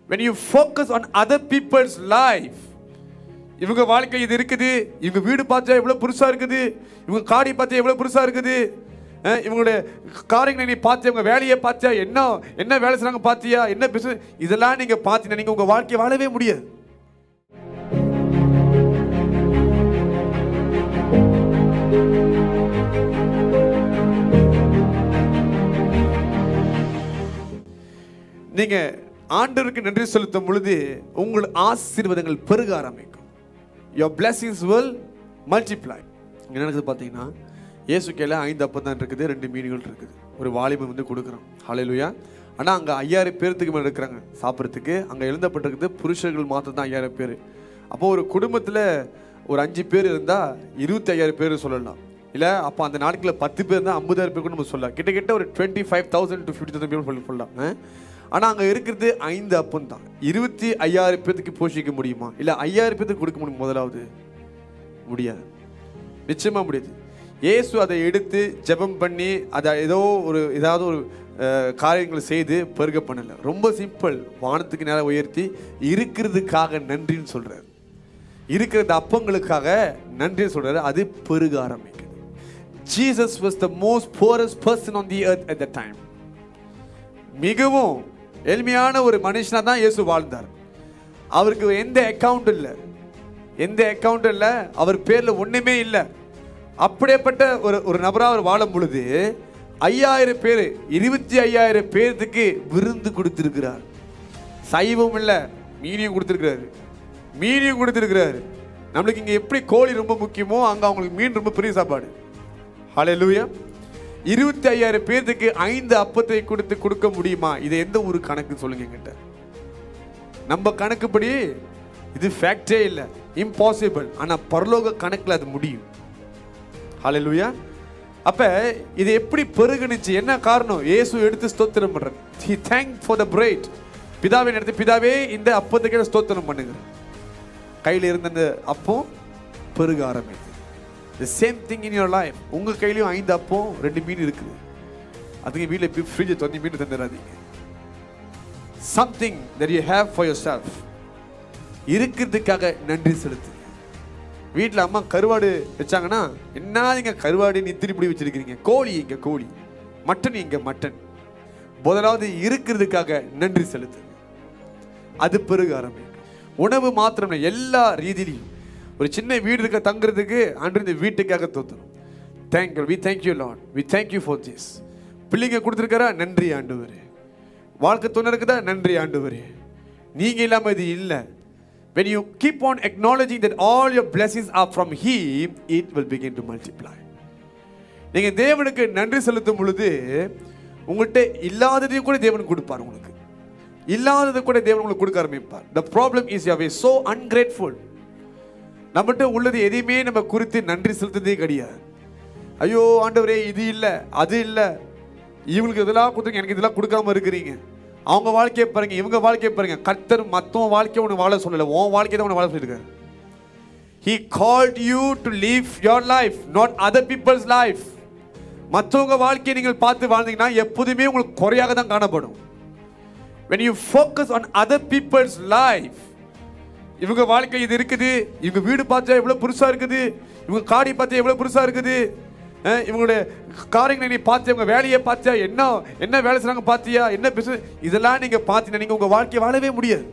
when you focus on other people's life இவங்க வாழ்க்கை இது இருக்குது இவங்க வீடு பார்த்தா எவ்வளவு புதுசா இருக்குது இவங்க காடி பார்த்தா எவ்வளவு புதுசா இருக்குது அஹ் இவங்களுடைய காரியங்களை நீ பார்த்து இவங்க வேலையை பார்த்தியா என்ன என்ன வேலை செய்றாங்க பார்த்தியா என்ன பிசினஸ் இதெல்லாம் நீங்க பார்த்தீங்கன்னா நீங்க உங்க வாழ்க்கையை வாழவே முடியாது நீங்க ஆண்டவருக்கு நன்றி செலுத்தும் பொழுது உங்கள் ஆசீர்வாதங்கள் பெருக ஆரம்பிக்கும் your blessings will multiply இங்க நடக்குது பார்த்தீங்கன்னா இயேசு கையில் ஐந்து அப்பம் தான் இருக்குது ரெண்டு மீன்கள் இருக்குது ஒரு வாலிபன் வந்து கொடுக்குறான் ஹalleluya ஆனா அங்க ஐயாயிரம் பேர்த்துக்கு மேல இருக்கிறாங்க சாப்பிட்றதுக்கு அங்க எழுதப்பட்டிருக்குது புருஷர்கள் மாத்திரம் தான் ஐயாயிரம் பேர் அப்போ ஒரு குடும்பத்துல ஒரு அஞ்சு பேர் இருந்தா இருபத்தி ஐயாயிரம் பேர் சொல்லலாம் இல்ல அப்போ அந்த நாட்களில் பத்து பேர் தான் ஐம்பதாயிரம் பேர் கூட நம்ம சொல்லலாம் கிட்டத்தட்ட ஒரு twenty five thousand to fifty thousand பேர் சொல்லலாம் அஹ்? ஆனா அங்க இருக்கிறது ஐந்து அப்பம் தான் இருபத்தி ஐயாயிரம் பேத்துக்கு போஷிக்க முடியுமா இல்ல ஐயாயிரம் பேத்துக்கு கொடுக்க முடியும் முதலாவது முடியாது நிச்சயமா முடியாது இயேசு அதை எடுத்து ஜெபம் பண்ணி அதை ஏதோ ஒரு ஏதாவது ஒரு அஹ், காரியங்களை செய்து பெருக பண்ணல ரொம்ப சிம்பிள் வானத்துக்கு நேரம் உயர்த்தி இருக்கிறதுக்காக நன்றின்னு சொல்றாரு இருக்கிற இந்த அப்பங்களுக்காக நன்றி சொல்றாரு அது பெருக ஆரம்பிக்குது Jesus was the most poorest person on the earth at the time மிகவும் எளிமையான ஒரு மனுஷனா தான் இயேசு வாழ்ந்தார் அவருக்கு எந்த அக்கவுண்ட் இல்லை எந்த அக்கவுண்ட் இல்லை அவர் பேர்ல ஒண்ணுமே இல்லை அப்படியேப்பட்ட ஒரு ஒரு நபரா அவர் வாழும் பொழுது ஐயாயிரம் பேர் இருபத்தி ஐயாயிரம் பேர்த்துக்கு விருந்து கொடுத்திருக்கிறார் சைவம் இல்லை மீனியும் கொடுத்திருக்கிறாரு மீனியும் கொடுத்திருக்கிறாரு நம்மளுக்கு இங்க எப்படி கோழி ரொம்ப முக்கியமோ அங்க அவங்களுக்கு மீன் ரொம்ப பெரிய சாப்பாடு ஹalleluya இருபத்தி ஐயாயிரம் பேர்த்துக்கு ஐந்து அப்பத்தை கொடுத்து கொடுக்க முடியுமா இது எந்த ஒரு கணக்கு சொல்லுங்க என்கிட்ட நம்ம கணக்குப்படி இது ஃபேக்டே இல்லை இம்பாசிபிள் ஆனா பரலோக கணக்குல அது முடியும் ஹalleluya அப்ப இது எப்படி பெருகுனுச்சு என்ன காரணம் இயேசு எடுத்து ஸ்தோத்திரம் பண்றாரு he thanked for the bread பிதாவின் எடுத்து பிதாவே இந்த அப்பத்துக்கு ஸ்தோத்திரம் பண்ணுங்க கையில இருந்த அந்த அப்பம் பெருக ஆரம்பிக்குது the same thing in your life உங்க கையிலயும் ஐந்து அப்பம் ரெண்டு மீன் இருக்குது அதுக்கு வீட்டில் ஃப்ரிட்ஜை தொண்ணி மீன் தந்துடாதீங்க something that you have for yourself இருக்கிறதுக்காக நன்றி செலுத்து வீட்டில் அம்மா கருவாடு வச்சாங்கன்னா என்ன நீங்க கருவாடு நீ திருப்பி வச்சிருக்கிறீங்க கோழி இங்க கோழி மட்டன் இங்க மட்டன் முதலாவது இருக்கிறதுக்காக நன்றி செலுத்து அது பெருக ஆரம்பிக்கும் உணவு மாத்திரம் இல்லை, எல்லா ரீதியிலையும் ஒரு சின்ன வீடு இருக்க தங்குறதுக்கு அன்று இந்த வீட்டுக்காக தோத்தணும் thank you we thank you lot we thank you for this பிள்ளைங்க கொடுத்துருக்காரா நன்றி ஆண்டவரே வாழ்க்கை துணை இருக்குதா நன்றி ஆண்டவரே நீங்க இல்லாம இது இல்லை when you keep on acknowledging that all your blessings are from him it will begin to multiply நீங்க தேவனுக்கு நன்றி செலுத்தும் பொழுது உங்கள்கிட்ட இல்லாததையும் கூட தேவன் கொடுப்பார் உங்களுக்கு இல்லாததை கூட தேவன் உங்களுக்கு கொடுக்க ஆரம்பிப்பார் the problem is you are so ungrateful நம்மகிட்ட உள்ளது எதையுமே நம்ம குறித்து நன்றி செலுத்துறதே கிடையாது ஐயோ ஆண்டவரே இது இல்லை அது இல்லை இவங்களுக்கு இதெல்லாம் கொடுத்துருங்க எனக்கு இதெல்லாம் கொடுக்காம இருக்கிறீங்க அவங்க வாழ்க்கையை பாருங்க இவங்க வாழ்க்கையை பாருங்க கர்த்தர் மற்றவன் வாழ்க்கையை உனக்கு வாழ சொல்லலை உன் வாழ்க்கையை தான் உனக்கு வாழ சொல்லியிருக்காரு He called you to live your life, not other people's life. மற்றவங்க வாழ்க்கையை நீங்கள் பார்த்து வாழ்ந்தீங்கன்னா எப்போதுமே உங்களுக்கு குறையாக தான் காணப்படும் when you focus on other people's life இவங்க வாழ்க்கை இது இருக்குது இவங்க வீடு பார்த்தா எவ்வளவு புதுசா இருக்குது இவங்க காடி பார்த்தா எவ்வளவு புதுசா இருக்குது அஹ் இவங்களுடைய காரியங்களை நீ பார்த்து இவங்க வேலையை பார்த்தியா என்ன என்ன வேலை செய்றாங்க பார்த்தியா என்ன பிசினஸ் இதெல்லாம் நீங்க பார்த்தீங்கன்னா நீங்க உங்க வாழ்க்கையை வாழவே முடியாது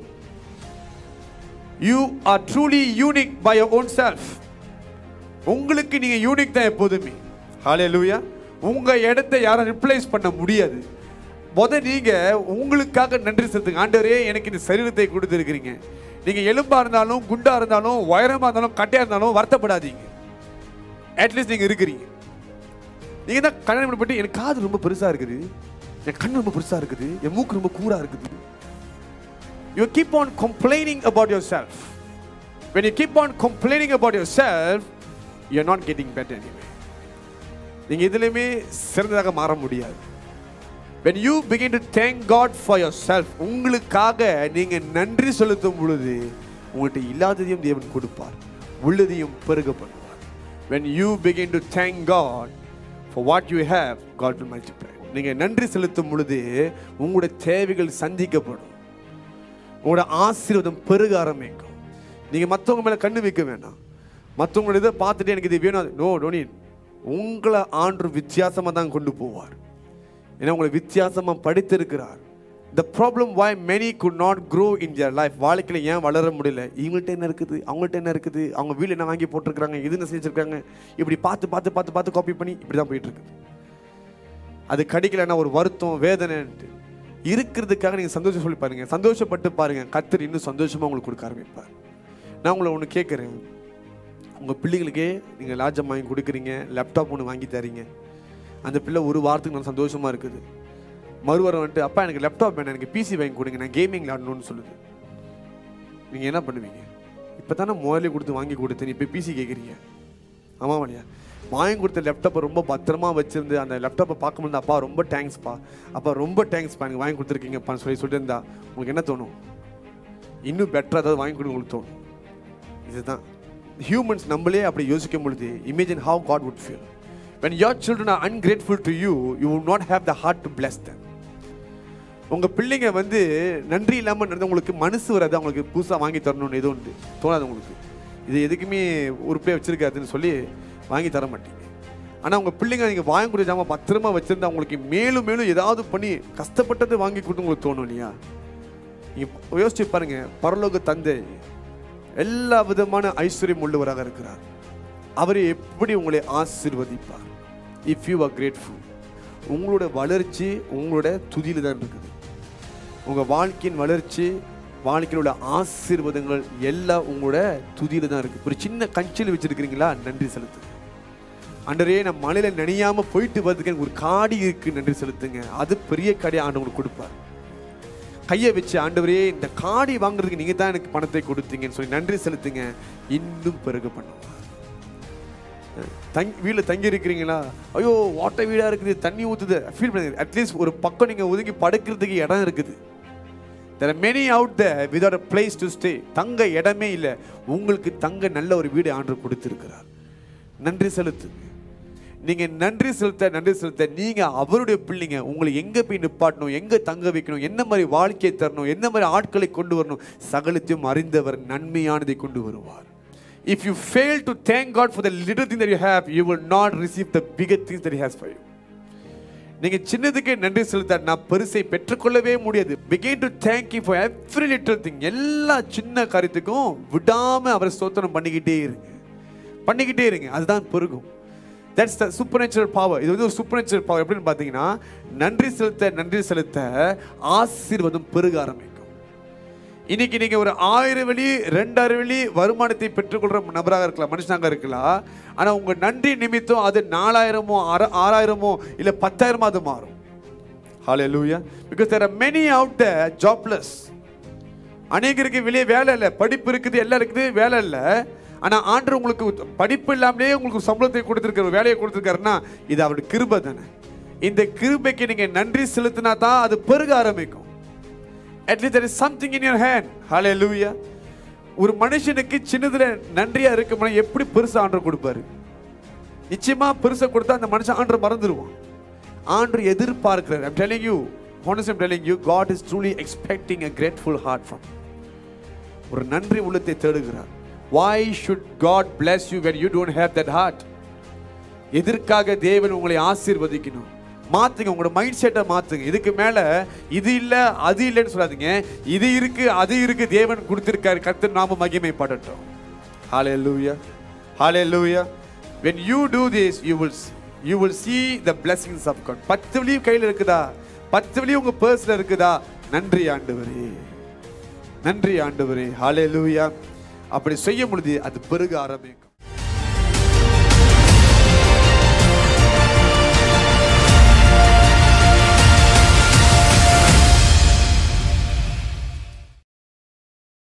you are truly unique by your own self உங்களுக்கு நீங்க யூனிக் தான் எப்போதுமே ஹalleluya உங்க இடத்தை யாரும் ரிப்ளேஸ் பண்ண முடியாது முத நீங்க உங்களுக்காக நன்றி செலுத்துங்க ஆண்டவரே எனக்கு இந்த சரீரத்தை கொடுத்துருக்கிறீங்க நீங்க எலும்பா இருந்தாலும் குண்டா இருந்தாலும் உயரமா இருந்தாலும் கட்டையா இருந்தாலும் வருத்தப்படாதீங்க அட்லீஸ்ட் நீங்க இருக்கிறீங்க நீங்க தான் கல்யாணம் பண்ணப்பட்டு எனக்கு காது ரொம்ப பெருசா இருக்குது என் கண் ரொம்ப பெருசா இருக்குது என் மூக்கு ரொம்ப கூரா இருக்குது you keep on complaining about yourself. When you keep on complaining about yourself, you're not getting better anyway. நீங்க எதுலையுமே சிறந்ததாக மாற முடியாது when you begin to thank God for yourself உங்களுக்காக நீங்க நன்றி செலுத்தும் பொழுது உங்கள்கிட்ட இல்லாததையும் தேவன் கொடுப்பார் உள்ளதையும் பெருக பண்ணுவார் when you begin to thank God for what you have God will multiply நீங்க நன்றி செலுத்தும் பொழுது உங்களுடைய தேவைகள் சந்திக்கப்படும் உங்களோட ஆசீர்வாதம் பெருக ஆரம்பிக்கும் நீங்க மற்றவங்க மேல கண்ணு வைக்க வேண்டாம் மற்றவங்களோட இதை பார்த்துட்டு எனக்கு இது வேணும் நோ டோனின் உங்களை ஆண்டு வித்தியாசமா தான் கொண்டு போவார் ஏன்னா உங்களை வித்தியாசமா படித்திருக்கிறார் the problem why many could not grow in their life வாழ்க்கையில் ஏன் வளர முடியல இவங்கள்ட்ட என்ன இருக்குது அவங்கள்ட்ட என்ன இருக்குது அவங்க வீட்டில் என்ன வாங்கி போட்டிருக்காங்க இது என்ன செஞ்சிருக்காங்க இப்படி பார்த்து பார்த்து பார்த்து பார்த்து காப்பி பண்ணி இப்படி தான் போயிட்டு இருக்குது அது கிடைக்கலன்னா ஒரு வருத்தம் வேதனைன்ட்டு இருக்கிறதுக்காக நீங்கள் சந்தோஷம் சொல்லி பாருங்க சந்தோஷப்பட்டு பாருங்க கத்தர் இன்னும் சந்தோஷமா உங்களுக்கு கொடுக்க ஆரம்பிப்பார் நான் உங்களை ஒன்று கேட்குறேன் உங்கள் பிள்ளைகளுக்கே நீங்கள் லாஜம் வாங்கி கொடுக்குறீங்க லேப்டாப் ஒன்று வாங்கி தரீங்க அந்த பிள்ளை ஒரு வாரத்துக்கு நான் சந்தோஷமா இருக்குது மறுவாரம் வந்துட்டு அப்பா எனக்கு லேப்டாப் வேணாம் எனக்கு பிசி வாங்கி கொடுங்க நான் கேமிங் விளாடணும்னு சொல்லுது நீங்கள் என்ன பண்ணுவீங்க இப்போ தானே முதல்ல கொடுத்து வாங்கி கொடுத்து நீ இப்போ பிசி கேட்குறீங்க ஆமாம் இல்லையா வாங்கி கொடுத்த லேப்டாப்பை ரொம்ப பத்திரமா வச்சிருந்து அந்த லேப்டாப்பை பார்க்கும்போது அப்பா ரொம்ப தேங்க்ஸ்ப்பா அப்பா ரொம்ப தேங்க்ஸ்ப்பா எனக்கு வாங்கி கொடுத்துருக்கீங்கப்பான்னு சொல்லி சொல்லிட்டு இருந்தா உங்களுக்கு என்ன தோணும் இன்னும் பெட்டராக ஏதாவது வாங்கி கொடுங்க உங்களுக்கு தோணும் இதுதான் ஹியூமன்ஸ் நம்மளே அப்படி யோசிக்கும் பொழுது imagine how God would feel when your children are ungrateful to you you will not have the heart to bless them உங்க பிள்ளைங்க வந்து நன்றி இல்லாமல் நடந்து உங்களுக்கு மனசு வராது அவங்களுக்கு புதுசாக வாங்கி தரணும்னு எதுவும் உண்டு தோணாது உங்களுக்கு இது எதுக்குமே உறுப்பே வச்சிருக்காதுன்னு சொல்லி வாங்கி தர மாட்டீங்க ஆனால் உங்க பிள்ளைங்க நீங்கள் வாங்கி கொடுத்தாம பத்திரமா வச்சிருந்தா அவங்களுக்கு மேலும் மேலும் ஏதாவது பண்ணி கஷ்டப்பட்டது வாங்கி கொடுத்து உங்களுக்கு தோணும் இல்லையா நீங்கள் யோசிச்சு பாருங்க பரலோக தந்தை எல்லா விதமான ஐஸ்வர்யம் உள்ளவராக இருக்கிறார் அவர் எப்படி உங்களை ஆசீர்வதிப்பார் இஃப் யூ ஆர் கிரேட்ஃபுல் உங்களோட வளர்ச்சி உங்களோட துதியில் தான் இருக்குது உங்கள் வாழ்க்கையின் வளர்ச்சி வாழ்க்கையில் உள்ள ஆசீர்வாதங்கள் எல்லாம் உங்களோட துதியில் தான் இருக்குது ஒரு சின்ன கஞ்சில் வச்சிருக்கிறீங்களா நன்றி செலுத்துங்க அன்றரே நான் மலையில் நனையாம போயிட்டு வரதுக்கு எனக்கு ஒரு காடி இருக்கு நன்றி செலுத்துங்க அது பெரிய காடியை ஆண்டவங்களுக்கு கொடுப்பார் கையை வச்சு ஆண்டவரே இந்த காடி வாங்குறதுக்கு நீங்க தான் எனக்கு பணத்தை கொடுத்தீங்கன்னு சொல்லி நன்றி செலுத்துங்க இன்னும் பெருக பண்ணுவார் தங்கி வீட்டில் தங்கி இருக்கிறீங்களா ஐயோ ஓட்ட வீடாக இருக்குது தண்ணி ஊற்றுது ஃபீல் பண்ணுங்க அட்லீஸ்ட் ஒரு பக்கம் நீங்கள் ஒதுங்கி படுக்கிறதுக்கு இடம் இருக்குது there many out the without a place to stay தங்க இடமே இல்லை உங்களுக்கு தங்க நல்ல ஒரு வீடு ஆண்டு கொடுத்திருக்கிறார் நன்றி செலுத்துங்க நீங்க நன்றி செலுத்த நன்றி செலுத்த நீங்க அவருடைய பிள்ளைங்க உங்களை எங்க போய் நிப்பாட்டணும் எங்க தங்க வைக்கணும் என்ன மாதிரி வாழ்க்கையை தரணும் என்ன மாதிரி ஆட்களை கொண்டு வரணும் சகலத்தையும் அறிந்தவர் நன்மையானதை கொண்டு வருவார் if you fail to thank God for the little thing that you have you will not receive the bigger things that has for you நீங்க சின்னதுக்கே நன்றி செலுத்தாட்டினா பெருசை பெற்றுக்கொள்ளவே முடியாது begin to thank you for every little thing எல்லா சின்ன காரியத்துக்கும் விடாம அவரை ஸ்தோத்திரம் பண்ணிக்கிட்டே இருங்க பண்ணிக்கிட்டே இருங்க அதுதான் பெருகும் that's the supernatural power இது வந்து ஒரு சூப்பர் நேச்சுரல் பவர் எப்படின்னு பார்த்தீங்கன்னா நன்றி செலுத்த நன்றி செலுத்த ஆசீர்வாதம் பெருக ஆரம்பிக்கும் இன்னைக்கு நீங்க ஒரு ஆயிரம் வெளி ரெண்டாயிரம் வெளி வருமானத்தை பெற்றுக்கொள்ற நபராக இருக்கலாம் மனுஷனாக இருக்கலாம் ஆனா உங்க நன்றி நிமித்தம் அது நாலாயிரமோ ஆற ஆறாயிரமோ இல்ல பத்தாயிரமோ அது மாறும் ஹalleluya because there are many out there jobless அநேகருக்கு வெளியே வேலை இல்லை படிப்பு இருக்குது எல்லாம் இருக்குது வேலை இல்லை ஆனா ஆண்டு உங்களுக்கு படிப்பு இல்லாமலே உங்களுக்கு சம்பளத்தை கொடுத்துருக்காரு வேலையை கொடுத்துருக்காருன்னா இது அவருடைய கிருபை தானே இந்த கிருபைக்கு நீங்க நன்றி செலுத்தினா தான் அது பெருக ஆரம்பிக்கும் at least there is something in your hand hallelujah ஒரு மனுஷனுக்கு சின்னதுல நன்றியா இருக்கணும் எப்படி பெருசா ஆண்டர் கொடுப்பாரு நிச்சயமா பெருசா கொடுத்தா அந்த மனுஷன் ஆண்டர் மறந்துடுவான் ஆண்டர் எதிர்பார்க்கிறார் I'm telling you honestly I'm telling you God is truly expecting a grateful heart from you. ஒரு நன்றி உள்ளத்தை தேடுகிறார் why should God bless you when you don't have that heart எதற்காக தேவன் உங்களை ஆசீர்வதிக்கணும் மாத்துங்க உங்களோட மைண்ட் செட்டை மாத்துங்க இதுக்கு மேல இது இல்ல அது இல்லைன்னு சொல்லாதீங்க இது இருக்கு அது இருக்கு தேவன் கொடுத்திருக்காரு கர்த்தர் நாம மகிமைப்படட்டும் ஹalleluya hallelujah when you do this you will you will see the blessings of God பத்து வழியும் கையில் இருக்குதா பத்து வழியும் உங்க பர்ஸ்ல இருக்குதா நன்றி ஆண்டவரே நன்றி ஆண்டவரே ஹalleluya அப்படி செய்யும் பொழுது அது பெருக ஆரம்பிக்கும்